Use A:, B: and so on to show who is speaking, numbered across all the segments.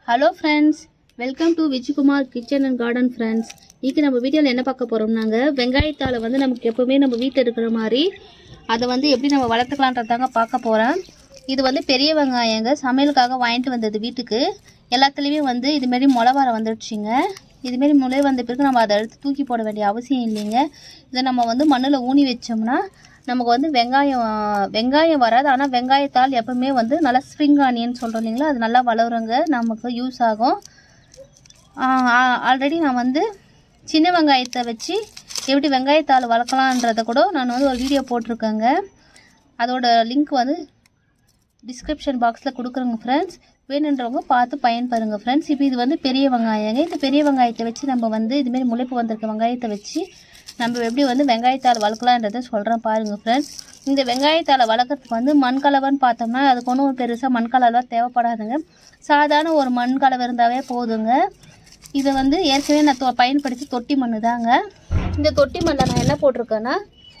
A: hello friends welcome to Vijayakumar kitchen and garden friends இன்னைக்கு நம்ம வீடியோவில் என்ன பார்க்க போகிறோம்னாங்க வெங்காயத்தால் வந்து நமக்கு எப்போவுமே நம்ம வீட்டில் இருக்கிற மாதிரி அதை வந்து எப்படி நம்ம வளர்த்துக்கலான்றதாங்க பார்க்க போகிறேன் இது வந்து பெரிய வெங்காயங்க சமையலுக்காக வாங்கிட்டு வந்தது வீட்டுக்கு எல்லாத்துலேயுமே வந்து இதுமாரி முளை வர வந்துடுச்சுங்க இதுமாரி முளை வந்த பிறகு நம்ம அதை எடுத்து தூக்கி போட வேண்டிய அவசியம் இல்லைங்க இதை நம்ம வந்து மண்ணில் ஊனி வச்சோம்னா நமக்கு வந்து வெங்காயம் வெங்காயம் வராது ஆனால் வெங்காயத்தால் எப்பவுமே வந்து நல்லா ஸ்ப்ரிங் ஆனியன் சொல்கிறோம் இல்லைங்களா அது நல்லா வளருங்க நமக்கு யூஸ் ஆகும் ஆல்ரெடி நான் வந்து சின்ன வெங்காயத்தை வச்சு எப்படி வெங்காயத்தால் வளர்க்கலான்றதை கூட நான் வந்து ஒரு வீடியோ போட்டிருக்கேங்க அதோட லிங்க் வந்து டிஸ்கிரிப்ஷன் பாக்ஸில் கொடுக்குறேங்க ஃப்ரெண்ட்ஸ் வேணுன்றவங்க பார்த்து பயன்பெறுங்க ஃப்ரெண்ட்ஸ் இப்போ இது வந்து பெரிய வெங்காயங்க இந்த பெரிய வெங்காயத்தை வச்சு நம்ம வந்து இதுமாரி முளைப்பு வந்திருக்க வெங்காயத்தை வச்சு நம்ம எப்படி வந்து வெங்காயத்தால் வளர்க்கலான்றதை சொல்கிறேன் பாருங்கள் ஃப்ரெண்ட்ஸ் இந்த வெங்காயத்தால் வளர்க்குறதுக்கு வந்து மண் கலவைன்னு பார்த்தோம்னா அதுக்கு ஒன்றும் பெருசாக மண் கலவைலாம் தேவைப்படாதுங்க சாதாரண ஒரு மண் கலவை இருந்தாவே போதுங்க இதை வந்து ஏற்கனவே நான் தொ- பயன்படுத்தி தொட்டி மண்ணு தாங்க இந்த தொட்டி மண்ணில் நான் என்ன போட்டிருக்கேன்னா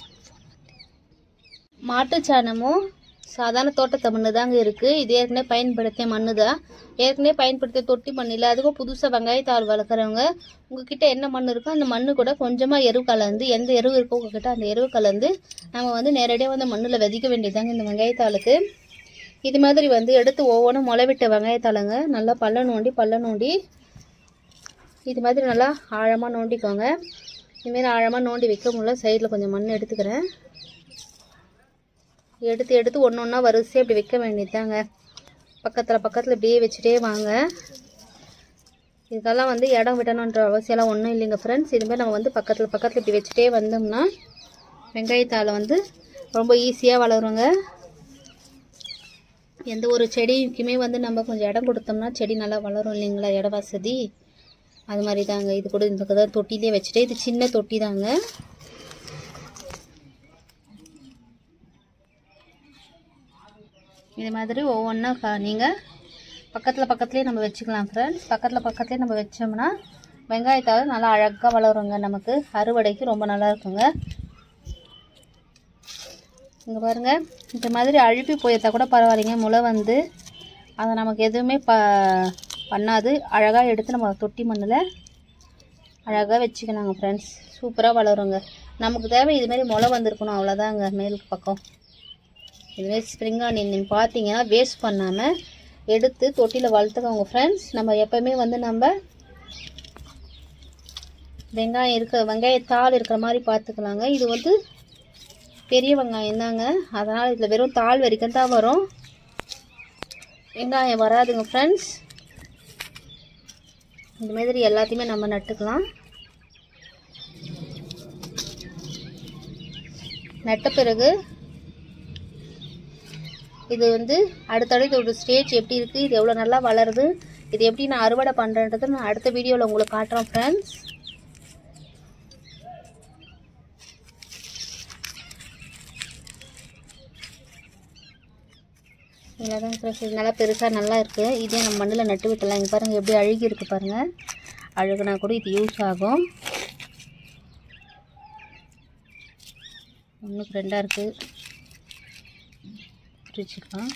A: மாட்டுச்சாணமும் சாதாரண தோட்டத்தை மண்ணு தாங்க இருக்குது இது ஏற்கனவே பயன்படுத்திய மண்ணு தான் ஏற்கனவே பயன்படுத்திய தொட்டி மண் இல்லை அதுவும் புதுசாக வெங்காயத்தாள் வளர்க்குறவங்க உங்ககிட்ட என்ன மண் இருக்கோ அந்த மண்ணு கூட கொஞ்சமாக எரு கலந்து எந்த எருவு இருக்கோ உங்ககிட்ட அந்த எருவு கலந்து நம்ம வந்து நேரடியாக வந்து மண்ணில் விதைக்க வேண்டியதாங்க இந்த வெங்காயத்தாளுக்கு இது மாதிரி வந்து எடுத்து ஒவ்வொன்றும் முளைவிட்ட வெங்காயத்தாளுங்க நல்லா பள்ள நோண்டி பள்ள நோண்டி இது மாதிரி நல்லா ஆழமாக நோண்டிக்கோங்க இதுமாரி ஆழமாக நோண்டி வைக்க முடியல சைடில் கொஞ்சம் மண் எடுத்துக்கிறேன் எடுத்து எடுத்து ஒன்று ஒன்றா வரிசையாக இப்படி வைக்க வேண்டியதுதாங்க பக்கத்தில் பக்கத்தில் இப்படியே வச்சுட்டே வாங்க இதுக்கெல்லாம் வந்து இடம் விடணுன்ற அவசியம்லாம் ஒன்றும் இல்லைங்க ஃப்ரெண்ட்ஸ் இதுமாதிரி நம்ம வந்து பக்கத்தில் பக்கத்தில் இப்படி வச்சுட்டே வந்தோம்னா வெங்காயத்தால் வந்து ரொம்ப ஈஸியாக வளருங்க எந்த ஒரு செடிக்குமே வந்து நம்ம கொஞ்சம் இடம் கொடுத்தோம்னா செடி நல்லா வளரும் இல்லைங்களா இட வசதி அது மாதிரி தாங்க இது கூட இந்த தான் தொட்டிலே வச்சுட்டு இது சின்ன தொட்டி தாங்க இது மாதிரி ஒவ்வொன்றா க நீங்கள் பக்கத்தில் பக்கத்துலேயே நம்ம வச்சுக்கலாம் ஃப்ரெண்ட்ஸ் பக்கத்தில் பக்கத்துலேயே நம்ம வச்சோம்னா வெங்காயத்தால் நல்லா அழகாக வளருங்க நமக்கு அறுவடைக்கு ரொம்ப நல்லா இருக்குங்க இங்கே பாருங்கள் இந்த மாதிரி அழுப்பி போயிருந்தா கூட பரவாயில்லைங்க முளை வந்து அதை நமக்கு எதுவுமே ப பண்ணாது அழகாக எடுத்து நம்ம தொட்டி மண்ணில் அழகாக வச்சுக்கலாங்க ஃப்ரெண்ட்ஸ் சூப்பராக வளருங்க நமக்கு தேவை இதுமாரி முளை வந்திருக்கணும் அவ்வளோதாங்க மேல் பக்கம் இதுமாரி ஸ்ப்ரிங் ஆனியன் நீங்கள் பார்த்தீங்கன்னா வேஸ்ட் பண்ணாமல் எடுத்து தொட்டியில் வளர்த்துக்கோங்க ஃப்ரெண்ட்ஸ் நம்ம எப்போவுமே வந்து நம்ம வெங்காயம் இருக்க வெங்காயத்தாள் இருக்கிற மாதிரி பார்த்துக்கலாங்க இது வந்து பெரிய வெங்காயம் தாங்க அதனால் இதில் வெறும் தாள் வரைக்கும் தான் வரும் வெங்காயம் வராதுங்க ஃப்ரெண்ட்ஸ் இந்த மாதிரி எல்லாத்தையுமே நம்ம நட்டுக்கலாம் நட்ட பிறகு இது வந்து அடுத்தடுத்து ஒரு ஸ்டேஜ் எப்படி இருக்குது இது எவ்வளோ நல்லா வளருது இது எப்படி நான் அறுவடை பண்ணுறேன்றதை நான் அடுத்த வீடியோவில் உங்களுக்கு காட்டுறேன் ஃப்ரெண்ட்ஸ் இவ்வளோதான் ஃப்ரெண்ட்ஸ் இது நல்லா பெருசாக நல்லா இருக்குது இதே நம்ம மண்ணில் நட்டு விட்டலாம் இங்கே பாருங்கள் எப்படி அழுகி இருக்குது பாருங்கள் அழுகுனா கூட இது யூஸ் ஆகும் ஒன்றுக்கு ரெண்டாக இருக்குது பிரிச்சுக்கலாம்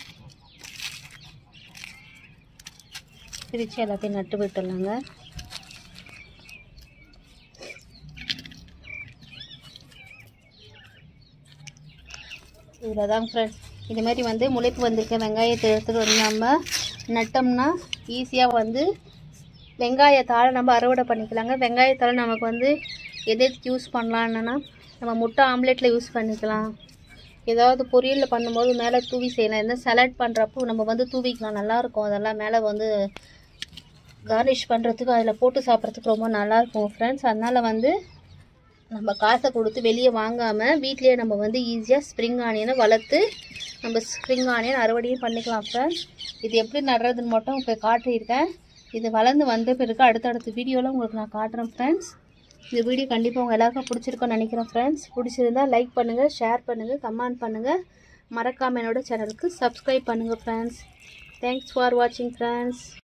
A: பிரித்து எல்லாத்தையும் நட்டு விட்டுடலாங்க இவ்வளோ தான் ஃப்ரெண்ட்ஸ் இது மாதிரி வந்து முளைப்பு வந்திருக்க வெங்காயத்தை எடுத்துகிட்டு வந்து நம்ம நட்டோம்னா ஈஸியாக வந்து வெங்காயத்தால் நம்ம அறுவடை பண்ணிக்கலாங்க வெங்காயத்தால் நமக்கு வந்து எது எதுக்கு யூஸ் பண்ணலான்னா நம்ம முட்டை ஆம்லேட்டில் யூஸ் பண்ணிக்கலாம் ஏதாவது பொரியலில் பண்ணும்போது மேலே தூவி செய்யலாம் எந்த சலாட் பண்ணுறப்போ நம்ம வந்து தூவிக்கலாம் நல்லாயிருக்கும் அதெல்லாம் மேலே வந்து கார்னிஷ் பண்ணுறதுக்கு அதில் போட்டு சாப்பிட்றதுக்கு ரொம்ப நல்லாயிருக்கும் ஃப்ரெண்ட்ஸ் அதனால் வந்து நம்ம காசை கொடுத்து வெளியே வாங்காமல் வீட்லேயே நம்ம வந்து ஈஸியாக ஸ்ப்ரிங் ஆனியனை வளர்த்து நம்ம ஸ்ப்ரிங் ஆனியன் அறுவடையும் பண்ணிக்கலாம் ஃப்ரெண்ட்ஸ் இது எப்படி நடுறதுன்னு மட்டும் இப்போ காட்டியிருக்கேன் இது வளர்ந்து வந்த பிறகு அடுத்தடுத்த வீடியோவில் உங்களுக்கு நான் காட்டுறேன் ஃப்ரெண்ட்ஸ் இந்த வீடியோ கண்டிப்பாக உங்கள் எல்லாருக்கும் பிடிச்சிருக்கும்னு நினைக்கிறேன் ஃப்ரெண்ட்ஸ் பிடிச்சிருந்தா லைக் பண்ணுங்கள் ஷேர் பண்ணுங்கள் கமெண்ட் பண்ணுங்கள் மறக்காம என்னோட சேனலுக்கு சப்ஸ்கிரைப் பண்ணுங்கள் ஃப்ரெண்ட்ஸ் தேங்க்ஸ் ஃபார் வாட்சிங் ஃப்ரெண்ட்ஸ்